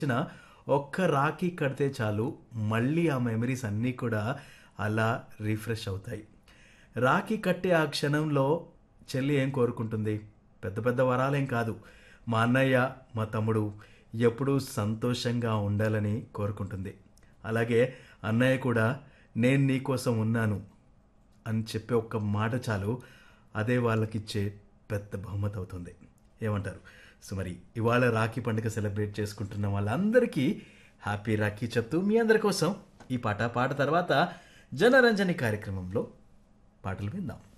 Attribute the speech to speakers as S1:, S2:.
S1: ఇచ్చిన ఒక్క రాఖీ కడితే చాలు మళ్ళీ ఆ మెమరీస్ అన్నీ కూడా అలా రీఫ్రెష్ అవుతాయి రాఖీ కట్టే ఆ క్షణంలో చెల్లి ఏం కోరుకుంటుంది పెద్ద పెద్ద వరాలేం కాదు మా అన్నయ్య మా తమ్ముడు ఎప్పుడూ సంతోషంగా ఉండాలని కోరుకుంటుంది అలాగే అన్నయ్య కూడా నేను నీకోసం ఉన్నాను అని చెప్పే ఒక్క మాట చాలు అదే వాళ్ళకిచ్చే పెద్ద బహుమతి అవుతుంది ఏమంటారు సో మరి ఇవాళ రాఖీ పండుగ సెలబ్రేట్ చేసుకుంటున్న వాళ్ళందరికీ హ్యాపీ రాఖీ చెప్తూ మీ అందరి కోసం ఈ పాట పాట తర్వాత జనరంజని కార్యక్రమంలో పాటలు విందాం